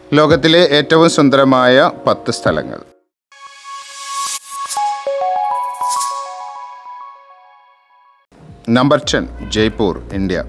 ലോകത്തിലെ ഏറ്റവും സുന്ദരമായ പത്ത് സ്ഥലങ്ങൾ നമ്പർ ടെൻ ജയ്പൂർ ഇന്ത്യ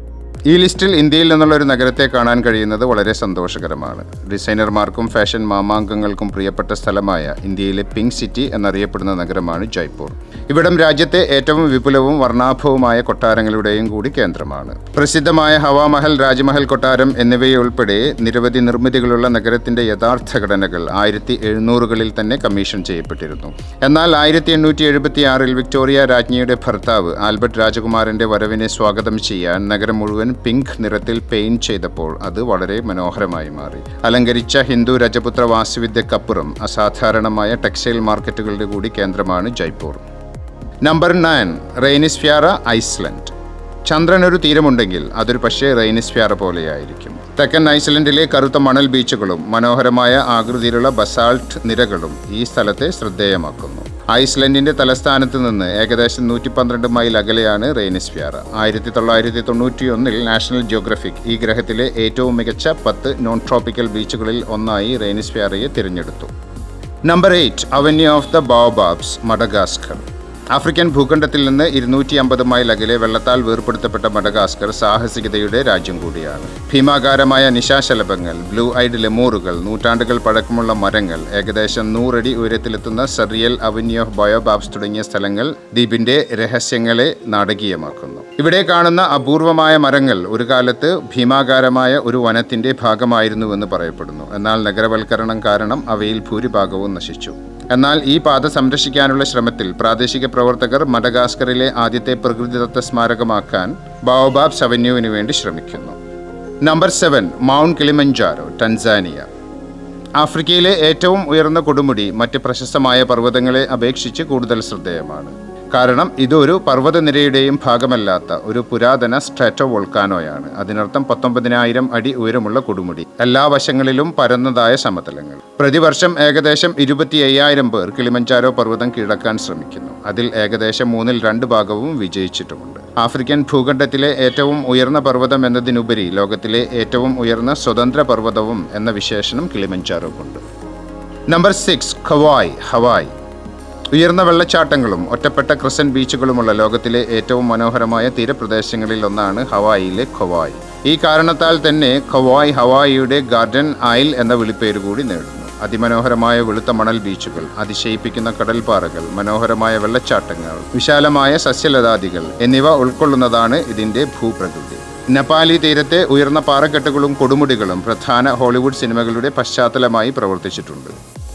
ഈ ലിസ്റ്റിൽ ഇന്ത്യയിൽ നിന്നുള്ള ഒരു നഗരത്തെ കാണാൻ കഴിയുന്നത് വളരെ സന്തോഷകരമാണ് ഡിസൈനർമാർക്കും ഫാഷൻ മാമാങ്കങ്ങൾക്കും പ്രിയപ്പെട്ട സ്ഥലമായ ഇന്ത്യയിലെ പിങ്ക് സിറ്റി എന്നറിയപ്പെടുന്ന നഗരമാണ് ജയ്പൂർ ഇവിടം രാജ്യത്തെ ഏറ്റവും വിപുലവും വർണ്ണാഭവുമായ കൊട്ടാരങ്ങളുടെയും കൂടി കേന്ദ്രമാണ് പ്രസിദ്ധമായ ഹവാമഹൽ രാജ്മഹൽ കൊട്ടാരം എന്നിവയുൾപ്പെടെ നിരവധി നിർമ്മിതികളുള്ള നഗരത്തിന്റെ യഥാർത്ഥ ഘടനകൾ ആയിരത്തി എഴുന്നൂറുകളിൽ തന്നെ കമ്മീഷൻ ചെയ്യപ്പെട്ടിരുന്നു എന്നാൽ ആയിരത്തി എണ്ണൂറ്റി എഴുപത്തി ആറിൽ വിക്ടോറിയ രാജ്ഞിയുടെ ഭർത്താവ് ആൽബർട്ട് രാജകുമാരന്റെ വരവിനെ സ്വാഗതം ചെയ്യാൻ നഗരം മുഴുവൻ പിങ്ക് നിറത്തിൽ പെയിന്റ് ചെയ്തപ്പോൾ അത് വളരെ മനോഹരമായി മാറി അലങ്കരിച്ച ഹിന്ദു രജപുത്ര വാസ്തുവിദ്യക്കപ്പുറം അസാധാരണമായ ടെക്സ്റ്റൈൽ മാർക്കറ്റുകളുടെ കൂടി കേന്ദ്രമാണ് Jaipur number nine Reynisfjara Iceland ചന്ദ്രൻ ഒരു തീരമുണ്ടെങ്കിൽ അതൊരു പക്ഷേ റെയിനിസ്ഫ്യാറ പോലെയായിരിക്കും തെക്കൻ ഐസ്ലൻഡിലെ കറുത്ത മണൽ ബീച്ചുകളും മനോഹരമായ ആകൃതിയിലുള്ള ബസാൾട്ട് നിരകളും ഈ സ്ഥലത്തെ ശ്രദ്ധേയമാക്കുന്നു ഐസ്ലൻഡിന്റെ തലസ്ഥാനത്ത് നിന്ന് ഏകദേശം നൂറ്റി പന്ത്രണ്ട് മൈൽ അകലെയാണ് റെയിനിസ്ഫ്യാറ ആയിരത്തി തൊള്ളായിരത്തി തൊണ്ണൂറ്റിയൊന്നിൽ നാഷണൽ ജിയോഗ്രഫിക് ഈ ഗ്രഹത്തിലെ ഏറ്റവും മികച്ച പത്ത് നോൺ ട്രോപ്പിക്കൽ ബീച്ചുകളിൽ ഒന്നായി റെയിനിസ്ഫ്യാറയെ തിരഞ്ഞെടുത്തു number eight avenue of the baobabs Madagascar African ഭൂഖണ്ഡത്തിൽ നിന്ന് ഇരുന്നൂറ്റി അമ്പത് മൈൽ അകലെ വെള്ളത്താൽ വേർപ്പെടുത്തപ്പെട്ട മഡഗാസ്കർ സാഹസികതയുടെ രാജ്യം കൂടിയാണ് ഭീമാകാരമായ നിശാശലഭങ്ങൾ ബ്ലൂ ഐഡ് ലെമൂറുകൾ നൂറ്റാണ്ടുകൾ പഴക്കമുള്ള മരങ്ങൾ ഏകദേശം നൂറടി ഉയരത്തിലെത്തുന്ന സെറിയൽ അവന്യൂ ഓഫ് ബയോബാബ്സ് തുടങ്ങിയ സ്ഥലങ്ങൾ ദ്വീപിന്റെ രഹസ്യങ്ങളെ നാടകീയമാക്കുന്നു ഇവിടെ കാണുന്ന അപൂർവമായ മരങ്ങൾ ഒരു കാലത്ത് ഭീമാകാരമായ ഒരു വനത്തിന്റെ ഭാഗമായിരുന്നുവെന്ന് പറയപ്പെടുന്നു എന്നാൽ നഗരവൽക്കരണം കാരണം അവയിൽ ഭൂരിഭാഗവും നശിച്ചു എന്നാൽ ഈ പാത സംരക്ഷിക്കാനുള്ള ശ്രമത്തിൽ പ്രാദേശിക പ്രവർത്തകർ മഡഗാസ്കറിലെ ആദ്യത്തെ പ്രകൃതിദത്ത സ്മാരകമാക്കാൻ ബാവബാബ് അവന്യൂവിന് വേണ്ടി ശ്രമിക്കുന്നു number seven mount Kilimanjaro Tanzania ആഫ്രിക്കയിലെ ഏറ്റവും ഉയർന്ന കൊടുമുടി മറ്റ് പ്രശസ്തമായ പർവ്വതങ്ങളെ അപേക്ഷിച്ച് കൂടുതൽ ശ്രദ്ധേയമാണ് കാരണം ഇതൊരു പർവ്വതനിരയുടെയും ഭാഗമല്ലാത്ത ഒരു പുരാതന സ്ട്രാറ്റോ വോൾക്കാനോയാണ് അതിനർത്ഥം പത്തൊമ്പതിനായിരം അടി ഉയരമുള്ള കൊടുമുടി എല്ലാ വശങ്ങളിലും പരന്നതായ സമതലങ്ങൾ പ്രതിവർഷം ഏകദേശം ഇരുപത്തി അയ്യായിരം പേർ കിളിമഞ്ചാരോ പർവ്വതം കീഴടക്കാൻ ശ്രമിക്കുന്നു അതിൽ ഏകദേശം മൂന്നിൽ രണ്ട് ഭാഗവും വിജയിച്ചിട്ടുമുണ്ട് ആഫ്രിക്കൻ ഭൂഖണ്ഡത്തിലെ ഏറ്റവും ഉയർന്ന പർവ്വതം എന്നതിനുപരി ലോകത്തിലെ ഏറ്റവും ഉയർന്ന സ്വതന്ത്ര പർവ്വതവും എന്ന വിശേഷണം കിളിമഞ്ചാരോക്കുണ്ട് നമ്പർ സിക്സ് ഖവായ് ഹവായ് ഉയർന്ന വെള്ളച്ചാട്ടങ്ങളും ഒറ്റപ്പെട്ട ക്രിസൻ ബീച്ചുകളുമുള്ള ലോകത്തിലെ ഏറ്റവും മനോഹരമായ തീരപ്രദേശങ്ങളിൽ ഒന്നാണ് ഹവായിലെ ഖവായ് ഈ കാരണത്താൽ തന്നെ ഖവായ് ഹവായിയുടെ ഗാർഡൻ ഐൽ എന്ന വിളിപ്പേര് കൂടി നേടുന്നു അതിമനോഹരമായ വെളുത്ത മണൽ ബീച്ചുകൾ അതിശയിപ്പിക്കുന്ന കടൽപ്പാറകൾ മനോഹരമായ വെള്ളച്ചാട്ടങ്ങൾ വിശാലമായ സസ്യലതാദികൾ എന്നിവ ഉൾക്കൊള്ളുന്നതാണ് ഇതിന്റെ ഭൂപ്രകൃതി നപ്പാലി തീരത്തെ ഉയർന്ന പാറക്കെട്ടുകളും കൊടുമുടികളും പ്രധാന ഹോളിവുഡ് സിനിമകളുടെ പശ്ചാത്തലമായി പ്രവർത്തിച്ചിട്ടുണ്ട്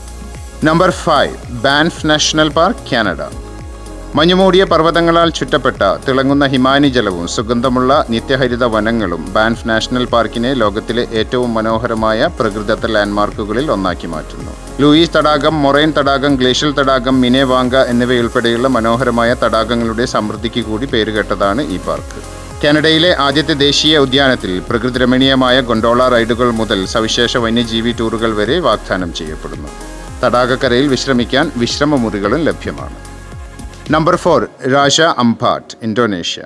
number five Banff National Park Canada മഞ്ഞുമൂടിയ പർവ്വതങ്ങളാൽ ചുറ്റപ്പെട്ട തിളങ്ങുന്ന ഹിമാനി ജലവും സുഗന്ധമുള്ള നിത്യഹരിത വനങ്ങളും ബാൻഫ് നാഷണൽ പാർക്കിനെ ലോകത്തിലെ ഏറ്റവും മനോഹരമായ പ്രകൃതിദത്ത ലാൻഡ്മാർക്കുകളിൽ ഒന്നാക്കി മാറ്റുന്നു ലൂയിസ് തടാകം മൊറൈൻ തടാകം ഗ്ലേഷ്യൽ തടാകം മിനെവാങ്ക എന്നിവയുൾപ്പെടെയുള്ള മനോഹരമായ തടാകങ്ങളുടെ സമൃദ്ധിക്ക് കൂടി പേരുകേട്ടതാണ് ഈ പാർക്ക് കാനഡയിലെ ആദ്യത്തെ ദേശീയ ഉദ്യാനത്തിൽ പ്രകൃതിരമണീയമായ ഗൊണ്ടോള റൈഡുകൾ മുതൽ സവിശേഷ വന്യജീവി ടൂറുകൾ വരെ വാഗ്ദാനം ചെയ്യപ്പെടുന്നു തടാകക്കരയിൽ വിശ്രമിക്കാൻ വിശ്രമമുറികളും ലഭ്യമാണ് number four Raja Ampat Indonesia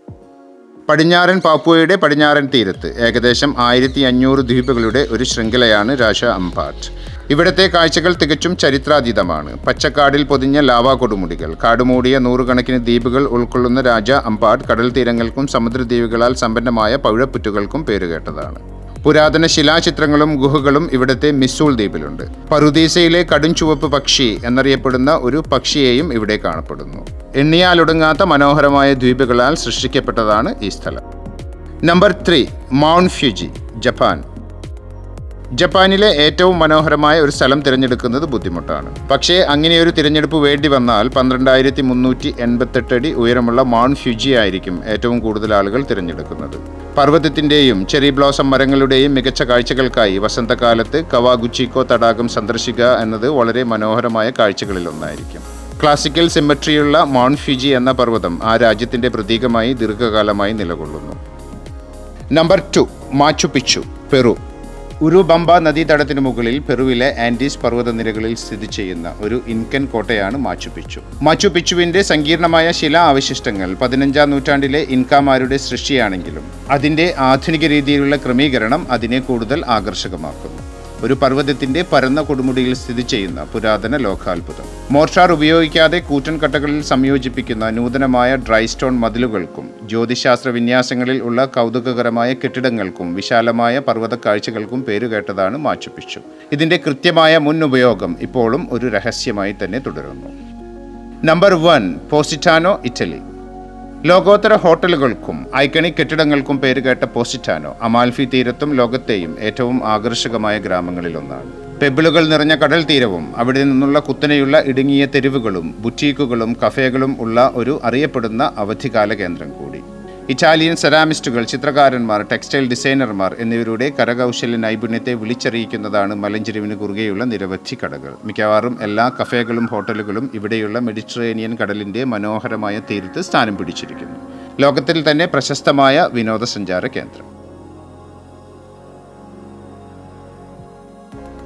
പടിഞ്ഞാറൻ പാപ്പുവയുടെ പടിഞ്ഞാറൻ തീരത്ത് ഏകദേശം ആയിരത്തി അഞ്ഞൂറ് ദ്വീപുകളുടെ ഒരു ശൃംഖലയാണ് രാജ അംപാട്ട് ഇവിടത്തെ കാഴ്ചകൾ തികച്ചും ചരിത്രാതീതമാണ് പച്ചക്കാടിൽ പൊതിഞ്ഞ ലാവാ കൊടുമുടികൾ കാടുമൂടിയ നൂറുകണക്കിന് ദ്വീപുകൾ ഉൾക്കൊള്ളുന്ന രാജ അമ്പാട് കടൽ തീരങ്ങൾക്കും സമുദ്രദ്വീപുകളാൽ സമ്പന്നമായ പവിഴപ്പുറ്റുകൾക്കും പേരുകേട്ടതാണ് പുരാതന ശിലാചിത്രങ്ങളും ഗുഹകളും ഇവിടുത്തെ മിസൂൾ ദ്വീപിലുണ്ട് പറുദീസയിലെ കടും ചുവപ്പ് പക്ഷി എന്നറിയപ്പെടുന്ന ഒരു പക്ഷിയെയും ഇവിടെ കാണപ്പെടുന്നു എണ്ണിയാലൊടുങ്ങാത്ത മനോഹരമായ ദ്വീപുകളാൽ സൃഷ്ടിക്കപ്പെട്ടതാണ് ഈ സ്ഥലം number three mount Fuji Japan ജപ്പാനിലെ ഏറ്റവും മനോഹരമായ ഒരു സ്ഥലം തിരഞ്ഞെടുക്കുന്നത് ബുദ്ധിമുട്ടാണ് പക്ഷേ അങ്ങനെയൊരു തിരഞ്ഞെടുപ്പ് വേണ്ടി വന്നാൽ പന്ത്രണ്ടായിരത്തി മുന്നൂറ്റി എൺപത്തെട്ട് അടി ഉയരമുള്ള മൗണ്ട് ഫ്യൂജി ആയിരിക്കും ഏറ്റവും കൂടുതൽ ആളുകൾ തിരഞ്ഞെടുക്കുന്നത് പർവ്വതത്തിൻ്റെയും ചെറി ബ്ലോസം മരങ്ങളുടെയും മികച്ച കാഴ്ചകൾക്കായി വസന്തകാലത്ത് കവാഗുച്ചിക്കോ തടാകം സന്ദർശിക്കുക എന്നത് വളരെ മനോഹരമായ കാഴ്ചകളിലൊന്നായിരിക്കും ക്ലാസിക്കൽ സിമ്മട്രിയുള്ള മൗണ്ട് ഫ്യൂജി എന്ന പർവ്വതം ആ രാജ്യത്തിൻ്റെ പ്രതീകമായി ദീർഘകാലമായി നിലകൊള്ളുന്നു നമ്പർ ടു മാച്ചു പിച്ചു പെറു ഉരുബംബ നദീതടത്തിന് മുകളിൽ പെറുവിലെ ആൻഡീസ് പർവ്വതനിരകളിൽ സ്ഥിതി ചെയ്യുന്ന ഒരു ഇൻകൻ കോട്ടയാണ് മാച്ചു പിച്ചു മാച്ചു പിച്ചുവിന്റെ സങ്കീർണമായ ശിലാ അവശിഷ്ടങ്ങൾ പതിനഞ്ചാം നൂറ്റാണ്ടിലെ ഇൻകാമാരുടെ സൃഷ്ടിയാണെങ്കിലും അതിന്റെ ആധുനിക രീതിയിലുള്ള ക്രമീകരണം അതിനെ കൂടുതൽ ആകർഷകമാക്കുന്നു ഒരു പർവ്വതത്തിന്റെ പരന്ന കൊടുമുടിയിൽ സ്ഥിതി ചെയ്യുന്ന പുരാതന ലോകാത്ഭുതം മോർച്ചാർ ഉപയോഗിക്കാതെ കൂറ്റൻ കട്ടകളിൽ സംയോജിപ്പിക്കുന്ന നൂതനമായ ഡ്രൈ സ്റ്റോൺ മതിലുകൾക്കും ജ്യോതിശാസ്ത്ര വിന്യാസങ്ങളിൽ ഉള്ള കൗതുകകരമായ കെട്ടിടങ്ങൾക്കും വിശാലമായ പർവ്വത കാഴ്ചകൾക്കും പേരുകേട്ടതാണ് മാച്ചുപിച്ചു ഇതിന്റെ കൃത്യമായ മുൻ ഉപയോഗം ഇപ്പോഴും ഒരു രഹസ്യമായി തന്നെ തുടരുന്നു നമ്പർ വൺ പോസിറ്റാനോ ഇറ്റലി ലോകോത്തര ഹോട്ടലുകൾക്കും ഐക്കണിക് കെട്ടിടങ്ങൾക്കും പേരുകേട്ട പോസിറ്റാനോ അമാൽഫി തീരത്തും ലോകത്തെയും ഏറ്റവും ആകർഷകമായ ഗ്രാമങ്ങളിലൊന്നാണ് പെബിളുകൾ നിറഞ്ഞ കടൽ തീരവും അവിടെ നിന്നുള്ള കുത്തനെയുള്ള ഇടുങ്ങിയ തെരുവുകളും ബുട്ടീക്കുകളും കഫേകളും ഉള്ള ഒരു അറിയപ്പെടുന്ന അവധികാല കേന്ദ്രം കൂടി ഇറ്റാലിയൻ സെറാമിസ്റ്റുകൾ ചിത്രകാരന്മാർ ടെക്സ്റ്റൈൽ ഡിസൈനർമാർ എന്നിവരുടെ കരകൗശല നൈപുണ്യത്തെ വിളിച്ചറിയിക്കുന്നതാണ് മലഞ്ചെരുവിന് കുറുകെയുള്ള നിരവധി കടകൾ മിക്കവാറും എല്ലാ കഫേകളും ഹോട്ടലുകളും ഇവിടെയുള്ള മെഡിറ്ററേനിയൻ കടലിന്റെ മനോഹരമായ തീരത്ത് സ്ഥാനം പിടിച്ചിരിക്കുന്നു ലോകത്തിൽ തന്നെ പ്രശസ്തമായ വിനോദസഞ്ചാര കേന്ദ്രം